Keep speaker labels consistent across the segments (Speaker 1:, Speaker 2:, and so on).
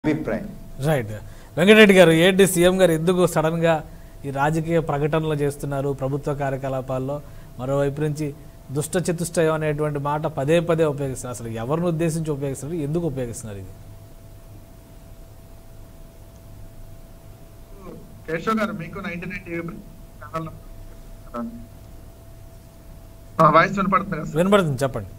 Speaker 1: అభిప్రాయం
Speaker 2: రైట్ వెంకటరెడ్డి గారు ఏంటి సీఎం గారు ఎందుకు సడన్ గా ఈ రాజకీయ ప్రకటనలు చేస్తున్నారు ప్రభుత్వ కార్యకలాపాల్లో మరోవైపు నుంచి దుష్ట చతుష్టయం అనేటువంటి మాట పదే పదే ఉపయోగిస్తున్నారు అసలు ఎవరిని ఉద్దేశించి ఉపయోగిస్తున్నారు ఎందుకు ఉపయోగిస్తున్నారు ఇది
Speaker 3: కేశవ్ గారు మీకు నైన్టీ నైన్ టీవీ ఛానల్లో వాయిస్ వినపడుతుంది కదా సార్?
Speaker 2: వినపడుతుంది చెప్పండి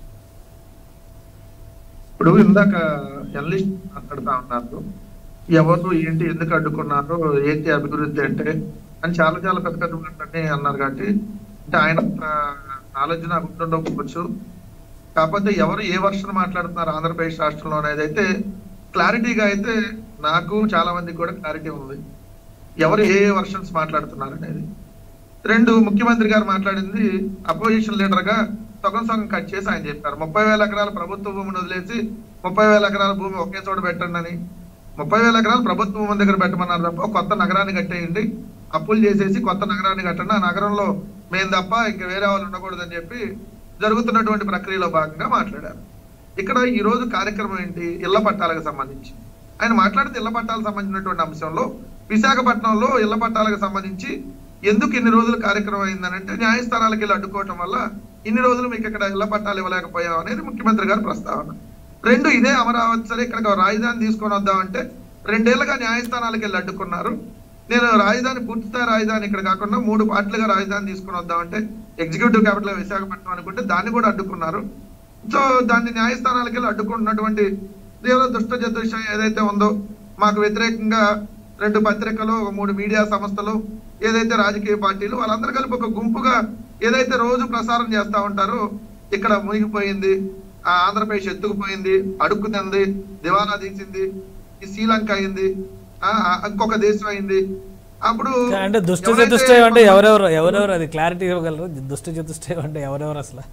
Speaker 3: ఇప్పుడు ఇందాక జర్నలిస్ట్ మాట్లాడుతా ఉన్నారు ఎవరు ఏంటి ఎందుకు అడ్డుకున్నారు ఏంటి అభివృద్ధి అంటే అని చాలా చాలా పెద్ద పెద్ద మాటలన్నీ అన్నారు కాబట్టి అంటే ఆయన నాలెడ్జ్ నాకు ఉండకపోవచ్చు కాకపోతే ఎవరు ఏ వర్షన్ మాట్లాడుతున్నారు ఆంధ్రప్రదేశ్ రాష్ట్రంలో అనేది అయితే క్లారిటీగా అయితే నాకు చాలా మందికి కూడా క్లారిటీ ఉంది ఎవరు ఏ ఏ వర్షన్స్ మాట్లాడుతున్నారు అనేది రెండు ముఖ్యమంత్రి గారు మాట్లాడింది అపోజిషన్ లీడర్ గా సగం సగం కట్ చేసి ఆయన చెప్పారు ముప్పై వేల ఎకరాల ప్రభుత్వ భూమిని వదిలేసి ముప్పై వేల ఎకరాల భూమి ఒకే చోట పెట్టండి అని ముప్పై వేల ఎకరాలు ప్రభుత్వ భూమి దగ్గర పెట్టమన్నారు తప్ప కొత్త నగరాన్ని కట్టేయండి అప్పులు చేసేసి కొత్త నగరాన్ని కట్టండి ఆ నగరంలో మేము తప్ప ఇంకా వేరే వాళ్ళు ఉండకూడదని చెప్పి జరుగుతున్నటువంటి ప్రక్రియలో భాగంగా మాట్లాడారు ఇక్కడ ఈ రోజు కార్యక్రమం ఏంటి ఇళ్ల పట్టాలకు సంబంధించి ఆయన మాట్లాడితే ఇళ్ల పట్టాలకు సంబంధించినటువంటి అంశంలో విశాఖపట్నంలో ఇళ్ల పట్టాలకు సంబంధించి ఎందుకు ఇన్ని రోజులు కార్యక్రమం అయిందనంటే న్యాయస్థానాలకు వెళ్ళి అడ్డుకోవటం వల్ల ఇన్ని రోజులు మీకు ఇక్కడ ఇళ్ల పట్టాలు ఇవ్వలేకపోయాం అనేది ముఖ్యమంత్రి గారి ప్రస్తావన రెండు ఇదే అమరావతి సరే ఇక్కడ రాజధాని తీసుకొని వద్దామంటే రెండేళ్లుగా న్యాయస్థానాలకు వెళ్ళి అడ్డుకున్నారు నేను రాజధాని పూర్తిస్థాయి రాజధాని ఇక్కడ కాకుండా మూడు పార్టీలుగా రాజధాని తీసుకొని వద్దామంటే ఎగ్జిక్యూటివ్ క్యాపిటల్ విశాఖపట్నం అనుకుంటే దాన్ని కూడా అడ్డుకున్నారు సో దాన్ని న్యాయస్థానాలకు వెళ్ళి అడ్డుకుంటున్నటువంటి తీవ్ర దుష్ట చతుర్షయం ఏదైతే ఉందో మాకు వ్యతిరేకంగా రెండు పత్రికలు ఒక మూడు మీడియా సంస్థలు ఏదైతే రాజకీయ పార్టీలు వాళ్ళందరూ కలిపి ఒక గుంపుగా ఏదైతే రోజు ప్రసారం చేస్తా ఉంటారో ఇక్కడ మునిగిపోయింది ఆ ఆంధ్రప్రదేశ్ ఎత్తుకుపోయింది అడుక్కుతింది దివాలా తీసింది ఈ శ్రీలంక అయింది ఆ, ఆ, ఇంకొక దేశం అయింది అప్పుడు
Speaker 2: అంటే దుష్ట
Speaker 3: ఎవరైతే
Speaker 2: చతుష్టయం అంటే ఎవరెవరు ఎవరెవరు అది క్లారిటీ ఇవ్వగలరు దుష్ట చతుష్టయం అంటే ఎవరెవరు అసలు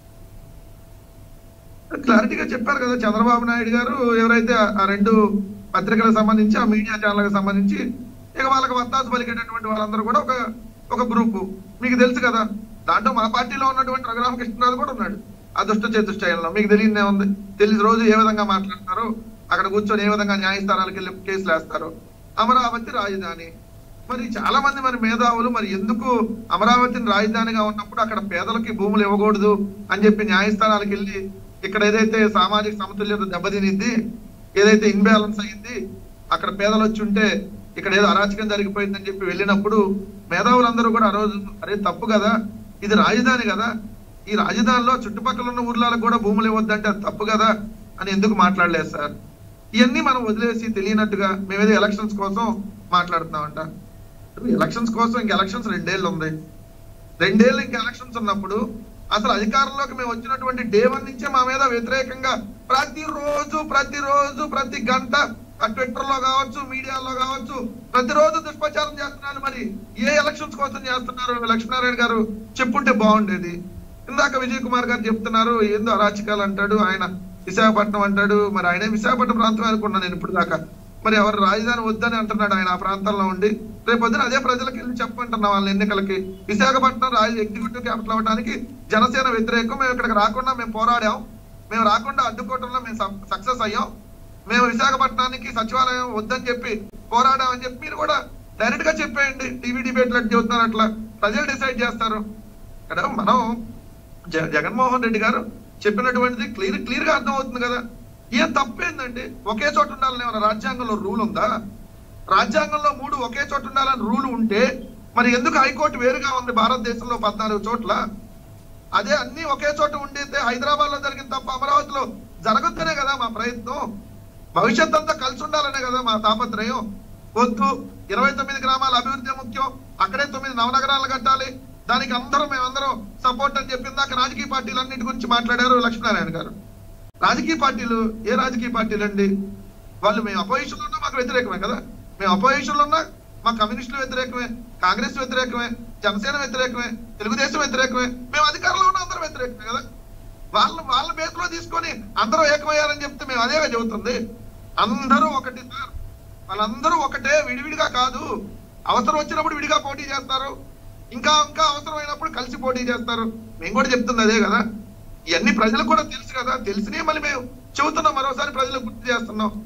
Speaker 3: క్లారిటీగా చెప్పారు కదా చంద్రబాబు నాయుడు గారు ఎవరైతే ఆ- ఆ రెండు పత్రికలకు సంబంధించి ఆ మీడియా ఛానళ్ళకి సంబంధించి ఇక వాళ్ళకి వత్తాసు పలికేటటువంటి వాళ్ళందరూ కూడా ఒక ఒక గ్రూపు మీకు తెలుసు కదా దాంట్లో మా పార్టీలో ఉన్నటువంటి రఘురామకృష్ణరాజు కూడా ఉన్నాడు ఆ దుష్ట చతుష్టయంలో మీకు తెలియదే ఉంది తెలిసి రోజు ఏ విధంగా మాట్లాడతారో అక్కడ కూర్చొని ఏ విధంగా న్యాయస్థానాలకు వెళ్ళి కేసులు వేస్తారో అమరావతి రాజధాని మరి చాలా మంది మరి మేధావులు మరి ఎందుకు అమరావతిని రాజధానిగా ఉన్నప్పుడు అక్కడ పేదలకి భూములు ఇవ్వకూడదు అని చెప్పి న్యాయస్థానాలకు వెళ్ళి ఇక్కడ ఏదైతే సామాజిక సమతుల్యత దెబ్బతినింది ఏదైతే ఇన్బ్యాలెన్స్ అయింది అక్కడ పేదలు వచ్చి ఉంటే ఇక్కడ ఏదో అరాచకం జరిగిపోయిందని చెప్పి వెళ్ళినప్పుడు మేధావులందరూ కూడా ఆ రోజు అరే తప్పు కదా ఇది రాజధాని కదా ఈ రాజధానిలో చుట్టుపక్కల ఉన్న ఊర్లకు కూడా భూములు ఇవ్వద్దంటే అది తప్పు కదా అని ఎందుకు మాట్లాడలేదు సార్ ఇవన్నీ మనం వదిలేసి తెలియనట్టుగా మేమేదో ఎలక్షన్స్ కోసం మాట్లాడుతున్నామంట ఎలక్షన్స్ కోసం ఇంక ఎలక్షన్స్ రెండేళ్ళు ఉంది రెండేళ్ళు ఇంకా ఎలక్షన్స్ ఉన్నప్పుడు అసలు అధికారంలోకి మేము వచ్చినటువంటి డే వన్ నుంచే మా మీద వ్యతిరేకంగా ప్రతిరోజు ప్రతిరోజు ప్రతి గంట ఆ ట్విట్టర్ లో కావచ్చు మీడియాలో కావచ్చు ప్రతిరోజు దుష్ప్రచారం చేస్తున్నారు మరి ఏ ఎలక్షన్స్ కోసం చేస్తున్నారు లక్ష్మీనారాయణ గారు చెప్పుంటే బాగుండేది ఇందాక విజయ్ కుమార్ గారు చెప్తున్నారు ఏందో అరాచకాలు అంటాడు ఆయన విశాఖపట్నం అంటాడు మరి ఆయన విశాఖపట్నం ప్రాంతం అనుకున్నాను నేను ఇప్పుడు దాకా మరి ఎవరు రాజధాని వద్దని అంటున్నాడు ఆయన ఆ ప్రాంతంలో ఉండి రేపు పొద్దున అదే ప్రజలకు వెళ్ళి చెప్పంటున్నా వాళ్ళ ఎన్నికలకి విశాఖపట్నం రాజ ఎగ్జిక్యూటివ్ క్యాపిటల్ అవ్వడానికి జనసేన వ్యతిరేకం మేము ఇక్కడికి రాకుండా మేము పోరాడాం మేము రాకుండా అడ్డుకోవటంలో మేము సక్సెస్ అయ్యాం మేము విశాఖపట్నానికి సచివాలయం వద్దని చెప్పి పోరాడామని చెప్పి మీరు కూడా డైరెక్ట్ గా చెప్పేయండి టీవీ డిబేట్లు అట్లా చెబుతున్నారు అట్లా ప్రజలు డిసైడ్ చేస్తారు ఇక్కడ మనం జ- జగన్మోహన్ రెడ్డి గారు చెప్పినటువంటిది క్లియర్ క్లియర్ గా అర్థం అవుతుంది కదా ఏం తప్పేందండి ఒకే చోట ఉండాలని ఏమైనా రాజ్యాంగంలో రూల్ ఉందా రాజ్యాంగంలో మూడు ఒకే చోట ఉండాలని రూల్ ఉంటే మరి ఎందుకు హైకోర్టు వేరుగా ఉంది భారతదేశంలో పద్నాలుగు చోట్ల అదే అన్ని ఒకే చోట ఉండితే హైదరాబాద్ లో జరిగిన తప్ప అమరావతిలో జరగొద్దనే కదా మా ప్రయత్నం భవిష్యత్ అంతా కలిసి ఉండాలనే కదా మా తాపత్రయం వద్దు ఇరవై తొమ్మిది గ్రామాల అభివృద్ధి ముఖ్యం అక్కడే తొమ్మిది నవనగరాలు కట్టాలి దానికి అందరం మేమందరం సపోర్ట్ అని చెప్పి ఇందాక రాజకీయ పార్టీలు అన్నిటి గురించి మాట్లాడారు లక్ష్మీనారాయణ గారు రాజకీయ పార్టీలు ఏ రాజకీయ పార్టీలు అండి వాళ్ళు మేము అపోజిషన్ ఉన్నా మాకు వ్యతిరేకమే కదా మేము అపోజిషన్ ఉన్నా మా కమ్యూనిస్టులు వ్యతిరేకమే కాంగ్రెస్ వ్యతిరేకమే జనసేన వ్యతిరేకమే తెలుగుదేశం వ్యతిరేకమే మేము అధికారంలో ఉన్న అందరం వ్యతిరేకమే కదా వాళ్ళ వాళ్ళ బేస్ లో తీసుకొని అందరూ ఏకమయ్యారని చెప్తే మేము అదేగా చెబుతుంది అందరూ ఒకటి సార్ వాళ్ళందరూ ఒకటే విడివిడిగా కాదు అవసరం వచ్చినప్పుడు విడిగా పోటీ చేస్తారు ఇంకా ఇంకా అవసరమైనప్పుడు కలిసి పోటీ చేస్తారు మేము కూడా చెప్తుంది అదే కదా ఇవన్నీ ప్రజలకు కూడా తెలుసు కదా తెలిసినే మళ్ళీ మేము చెబుతున్నాం మరోసారి ప్రజలకు గుర్తు చేస్తున్నాం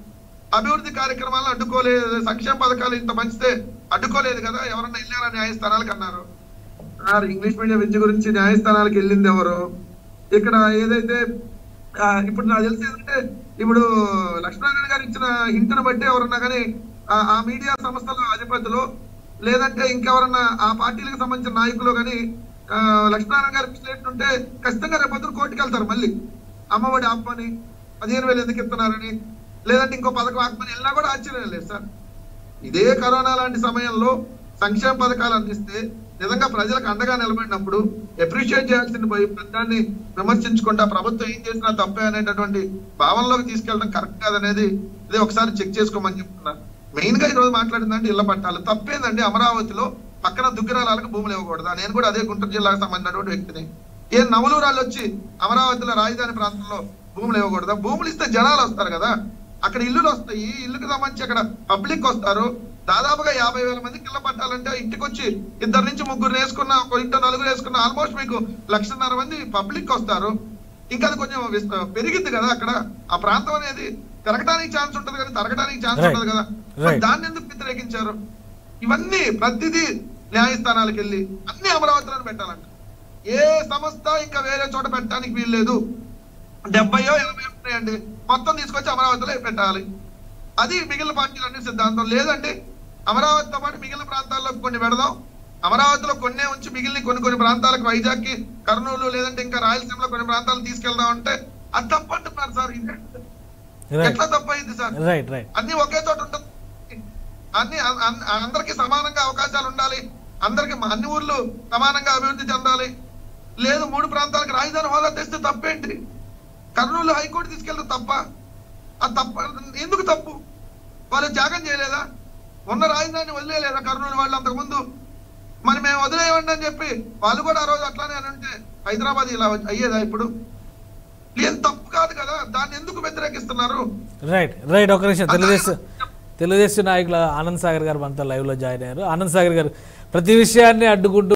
Speaker 3: అభివృద్ధి కార్యక్రమాలను అడ్డుకోలేదు సంక్షేమ పథకాలు ఇంత మంచిదే అడ్డుకోలేదు కదా ఎవరన్నా వెళ్ళారా న్యాయస్థానాలకు అన్నారు సార్ ఇంగ్లీష్ మీడియం విద్య గురించి న్యాయస్థానాలకు వెళ్ళింది ఎవరు ఇక్కడ ఏదైతే ఆ, ఇప్పుడు నాకు తెలిసి ఏంటంటే ఇప్పుడు లక్ష్మీనారాయణ గారు ఇచ్చిన హింటును బట్టి ఎవరన్నా కానీ ఆ- ఆ మీడియా సంస్థల అధిపతులు లేదంటే ఇంకెవరన్నా ఆ పార్టీలకు సంబంధించిన నాయకులు కానీ లక్ష్మీనారాయణ గారి స్టేట్ ఉంటే ఖచ్చితంగా రేపు పొద్దున కోర్టుకు వెళ్తారు మళ్ళీ అమ్మఒడి ఆపమని పదిహేను వేలు ఎందుకు ఇస్తున్నారని లేదంటే ఇంకో పథకం ఆపమని వెళ్ళినా కూడా ఆశ్చర్యం లేదు సార్ ఇదే కరోనా లాంటి సమయంలో సంక్షేమ పథకాలు అందిస్తే నిజంగా ప్రజలకు అండగా నిలబడినప్పుడు అప్రిషియేట్ చేయాల్సిన పోయి ప్రజాన్ని విమర్శించుకుంటా ప్రభుత్వం ఏం చేసినా తప్పే అనేటటువంటి భావనలోకి తీసుకెళ్ళడం కరెక్ట్ కాదనేది ఇది ఒకసారి చెక్ చేసుకోమని చెప్తున్నా మెయిన్ గా ఈ రోజు మాట్లాడిందంటే ఇళ్ల పట్టాలు తప్పేందండి అమరావతిలో పక్కన దుగ్గిరాలకు భూములు ఇవ్వకూడదా నేను కూడా అదే గుంటూరు జిల్లాకు సంబంధించినటువంటి వ్యక్తిని ఏ నవలూరాలు వచ్చి అమరావతిలో రాజధాని ప్రాంతంలో భూములు ఇవ్వకూడదా భూములు ఇస్తే జనాలు వస్తారు కదా అక్కడ ఇల్లులు వస్తాయి ఇల్లుకి సంబంధించి అక్కడ పబ్లిక్ వస్తారు దాదాపుగా యాభై వేల మందికి ఇళ్ళ పట్టాలంటే ఇంటికి వచ్చి ఇద్దరు నుంచి ముగ్గురు వేసుకున్న ఒక ఇంట నలుగురు వేసుకున్న ఆల్మోస్ట్ మీకు లక్షన్నర మంది పబ్లిక్ వస్తారు ఇంకా అది కొంచెం విస్త- పెరిగింది కదా అక్కడ ఆ ప్రాంతం అనేది పెరగడానికి ఛాన్స్ ఉంటది కానీ తరగడానికి ఛాన్స్
Speaker 2: Right.
Speaker 3: ఉంటది కదా
Speaker 2: Right.
Speaker 3: మరి దాన్ని ఎందుకు వ్యతిరేకించారు ఇవన్నీ ప్రతిదీ న్యాయస్థానాలకు వెళ్ళి అన్ని అమరావతిలో పెట్టాలంట ఏ సంస్థ ఇంకా వేరే చోట పెట్టడానికి వీల్లేదు డెబ్బయో ఎనభై ఉన్నాయండి మొత్తం తీసుకొచ్చి అమరావతిలో పెట్టాలి అది మిగిలిన పార్టీలన్నీ సిద్ధాంతం లేదండి అమరావతితో పాటు మిగిలిన ప్రాంతాల్లో కొన్ని పెడదాం అమరావతిలో కొన్నే ఉంచి మిగిలిన కొన్ని కొన్ని ప్రాంతాలకు వైజాగ్ కి కర్నూలు లేదంటే ఇంకా రాయలసీమలో కొన్ని ప్రాంతాలు తీసుకెళ్దాం అంటే అది తప్పంటున్నారు సార్ ఇది
Speaker 2: రైట్
Speaker 3: ఎట్లా తప్పైంది సార్
Speaker 2: రైట్ రైట్
Speaker 3: అన్ని ఒకే చోట ఉంటుంది అన్ని అన్- అన్- అందరికీ సమానంగా అవకాశాలు ఉండాలి అందరికి అన్ని ఊర్లు సమానంగా అభివృద్ధి చెందాలి లేదు మూడు ప్రాంతాలకు రాజధాని హోదా తెస్తే తప్పేంటి కర్నూలు హైకోర్టు తీసుకెళ్తే తప్ప అది తప్ప ఎందుకు తప్పు వాళ్ళు త్యాగం చేయలేదా ఉన్న రాజధాని వదిలేయలేదా కర్నూలు వాళ్ళు అంతకుముందు మరి మేము వదిలేయమండి అని చెప్పి వాళ్ళు కూడా ఆ రోజు అట్లానే అని ఉంటే హైదరాబాద్ ఇలా అయ్యేదా ఇప్పుడు ఏం తప్పు కాదు కదా దాన్ని ఎందుకు వ్యతిరేకిస్తున్నారు
Speaker 2: రైట్ రైట్ ఒక నిమిషం తెలుగుదేశం తెలుగుదేశం నాయకులు ఆనంద్ సాగర్ గారు మనతో లైవ్లో జాయిన్ అయ్యారు ఆనంద్ సాగర్ గారు ప్రతి విషయాన్ని అడ్డుకుంటూ